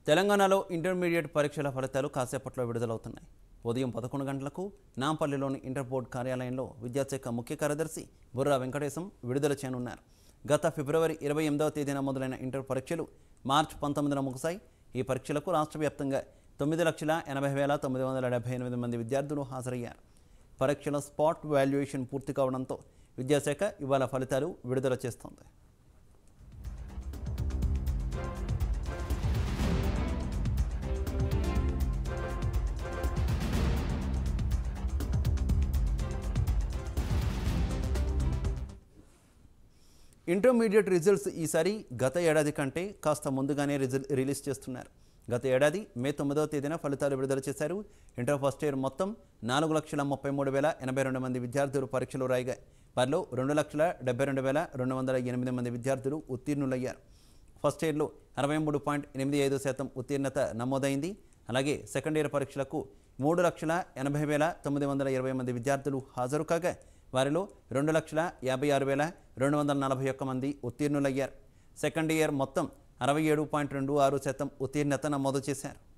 తెలంగాణలో ఇంటర్మీడియట్ పరీక్షల ఫలితాలు కాసేపట్లో విడుదలవుతున్నాయి ఉదయం పదకొండు గంటలకు నాంపల్లిలోని ఇంటర్ బోర్డు కార్యాలయంలో విద్యాశాఖ ముఖ్య కార్యదర్శి బుర్రా వెంకటేశం విడుదల చేయనున్నారు గత ఫిబ్రవరి ఇరవై ఎనిమిదవ తేదీన మొదలైన ఇంటర్ పరీక్షలు మార్చి పంతొమ్మిదిన ముగిశాయి ఈ పరీక్షలకు రాష్ట్ర వ్యాప్తంగా తొమ్మిది లక్షల ఎనభై వేల తొమ్మిది వందల డెబ్బై ఎనిమిది మంది విద్యార్థులు హాజరయ్యారు పరీక్షల స్పాట్ వాల్యుయేషన్ పూర్తి కావడంతో విద్యాశాఖ ఇవాళ ఫలితాలు విడుదల చేస్తోంది ఇంటర్మీడియట్ రిజల్ట్స్ ఈసారి గత ఏడాది కంటే కాస్త ముందుగానే రిజల్ట్ రిలీజ్ చేస్తున్నారు గత ఏడాది మే తొమ్మిదవ తేదీన ఫలితాలు విడుదల చేశారు ఇంటర్ ఫస్ట్ ఇయర్ మొత్తం నాలుగు లక్షల ముప్పై మూడు వేల ఎనభై రెండు మంది విద్యార్థులు పరీక్షలు రాయిగా వారిలో రెండు లక్షల డెబ్బై రెండు వేల రెండు వందల ఎనిమిది మంది విద్యార్థులు ఉత్తీర్ణులయ్యారు ఫస్ట్ ఇయర్లో అరవై మూడు పాయింట్ ఎనిమిది ఐదు శాతం ఉత్తీర్ణత నమోదైంది అలాగే సెకండ్ ఇయర్ పరీక్షలకు మూడు లక్షల ఎనభై వేల తొమ్మిది వందల ఇరవై మంది విద్యార్థులు హాజరు కాగా వారిలో రెండు లక్షల యాభై ఆరు వేల రెండు వందల నలభై ఒక్క మంది ఉత్తీర్ణులయ్యారు సెకండ్ ఇయర్ మొత్తం అరవై ఏడు పాయింట్ రెండు ఆరు శాతం ఉత్తీర్ణత నమోదు చేశారు